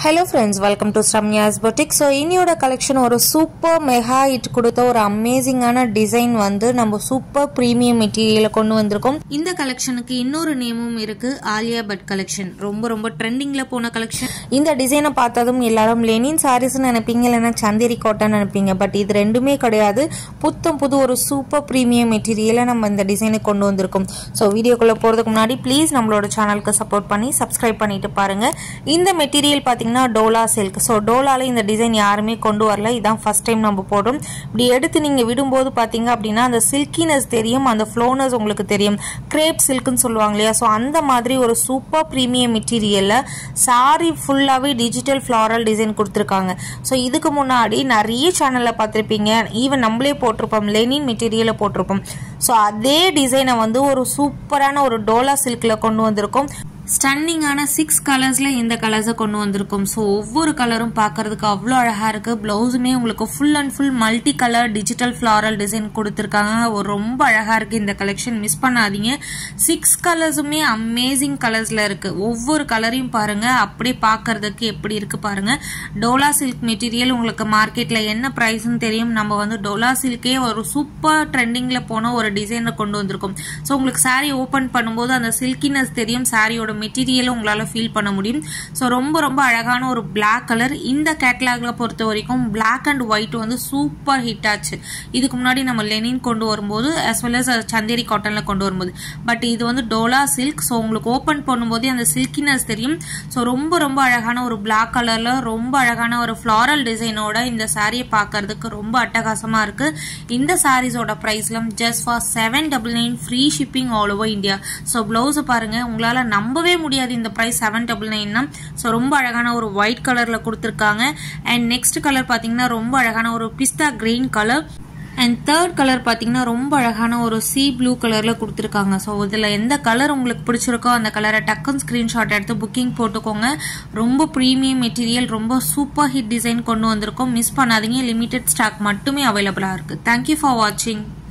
hello friends welcome to Sramya's boutique so இனியோட collection ஒரு super mega hit கொடுத்த ஒரு அமேசிங்கான டிசைன் வந்து நம்ம சூப்பர் ப்ரீமியம் மெட்டீரியலை கொண்டு வந்திருக்கோம் இந்த கலெக்ஷனுக்கு இன்னொரு நேமும் இருக்கு ஆலியா பட் கலெக்ஷன் ரொம்ப ரொம்ப ட்ரெண்டிங்ல போன கலெக்ஷன் இந்த டிசைனை பார்த்ததும் எல்லாரும் லெனின் சாரீஸ்னு நினைப்பீங்க இல்லைன்னா சந்தேரி காட்டன் நினைப்பீங்க பட் இது ரெண்டுமே கிடையாது புத்தம் புது ஒரு சூப்பர் ப்ரீமியம் மெட்டீரியலை நம்ம இந்த டிசைனுக்கு கொண்டு வந்திருக்கோம் ஸோ வீடியோக்குள்ள போறதுக்கு முன்னாடி ப்ளீஸ் நம்மளோட சேனலுக்கு சப்போர்ட் பண்ணி சப்ஸ்கிரைப் பண்ணிட்டு பாருங்க இந்த மெட்டீரியல் பார்த்தீங்கன்னா டோலா சில்க் ஸோ டோலால இந்த டிசைன் யாருமே கொண்டு வரல இதான் ஃபர்ஸ்ட் டைம் நம்ம போடுறோம் இப்படி எடுத்து நீங்கள் விடும்போது பார்த்தீங்க அப்படின்னா அந்த சில்கினஸ் தெரியும் அந்த ஃப்ளோனஸ் உங்களுக்கு தெரியும் கிரேப் சில்க்னு சொல்லுவாங்க இல்லையா ஸோ அந்த மாதிரி ஒரு சூப்பர் ப்ரீமியம் மெட்டீரியலில் சாரி ஃபுல்லாகவே டிஜிட்டல் ஃப்ளாரல் டிசைன் கொடுத்துருக்காங்க ஸோ இதுக்கு முன்னாடி நிறைய சேனலில் பார்த்துருப்பீங்க ஈவன் நம்மளே போட்டிருப்போம் லெனின் மெட்டீரியலை போட்டிருப்போம் ஸோ அதே டிசைனை வந்து ஒரு சூப்பரான ஒரு டோலா சில்கில் கொண்டு வந்திருக்கோம் ஸ்டன்னிங்கான சிக்ஸ் கலர்ஸ்ல இந்த கலர்ஸை கொண்டு வந்திருக்கோம் ஸோ ஒவ்வொரு கலரும் பார்க்கறதுக்கு அவ்வளோ அழகா இருக்கு பிளவுஸுமே உங்களுக்கு full and full multi colour digital floral design கொடுத்துருக்காங்க ஒரு ரொம்ப அழகா இருக்கு இந்த கலெக்ஷன் மிஸ் பண்ணாதீங்க சிக்ஸ் கலர்ஸுமே அமேசிங் கலர்ஸ்ல இருக்கு ஒவ்வொரு கலரையும் பாருங்க அப்படியே பார்க்கறதுக்கு எப்படி இருக்கு பாருங்க டோலா சில்க் மெட்டீரியல் உங்களுக்கு மார்க்கெட்ல என்ன ப்ரைஸ்னு தெரியும் நம்ம வந்து டோலா சில்கே ஒரு சூப்பர் ட்ரெண்டிங்ல போன ஒரு டிசைனை கொண்டு வந்திருக்கோம் ஸோ உங்களுக்கு சாரீ ஓப்பன் பண்ணும்போது அந்த சில்கினஸ் தெரியும் சாரியோட மெட்டீரியலும் உங்களால் ஃபீல் பண்ண முடியும் ஸோ ரொம்ப ரொம்ப அழகான ஒரு பிளாக் கலர் இந்த கேட்லாக்ல பொறுத்த வரைக்கும் பிளாக் அண்ட் ஒயிட் வந்து சூப்பர் ஹிட் ஆச்சு இதுக்கு முன்னாடி நம்ம லெனின் கொண்டு வரும்போது as well as சந்தேரி காட்டனில் கொண்டு வரும்போது பட் இது வந்து டோலா சில்க் ஸோ உங்களுக்கு ஓப்பன் பண்ணும்போதே அந்த சில்கினஸ் தெரியும் ஸோ ரொம்ப ரொம்ப அழகான ஒரு பிளாக் கலரில் ரொம்ப அழகான ஒரு ஃப்ளாரல் டிசைனோட இந்த சாரியை பார்க்கறதுக்கு ரொம்ப அட்டகாசமாக இருக்கு இந்த சாரீஸோட ப்ரைஸ்லாம் just for seven double nine free shipping all over India so ப்ளவுஸை பாருங்க உங்களால் நம்பவே முடியாது இந்த ப்ரைஸ் செவன் டபுள் நைன்னா ஸோ ரொம்ப அழகான ஒரு ஒயிட் கலரில் கொடுத்துருக்காங்க அண்ட் நெக்ஸ்ட் கலர் பார்த்தீங்கன்னா ரொம்ப அழகான ஒரு pista green colour and third colour பார்த்தீங்கன்னா ரொம்ப அழகான ஒரு சி ப்ளூ கலரில் கொடுத்துருக்காங்க ஸோ இதில் எந்த கலர் உங்களுக்கு பிடிச்சிருக்கோ அந்த கலரை டக்குன்னு ஸ்க்ரீன்ஷாட் எடுத்து புக்கிங் போட்டுக்கோங்க ரொம்ப ப்ரீமியம் மெட்டீரியல் ரொம்ப சூப்பர் ஹிட் டிசைன் கொண்டு வந்திருக்கோம் மிஸ் பண்ணாதீங்க லிமிடெட் ஸ்டாக் மட்டுமே அவைலபிளாக இருக்குது தேங்க்யூ ஃபார் வாட்சிங்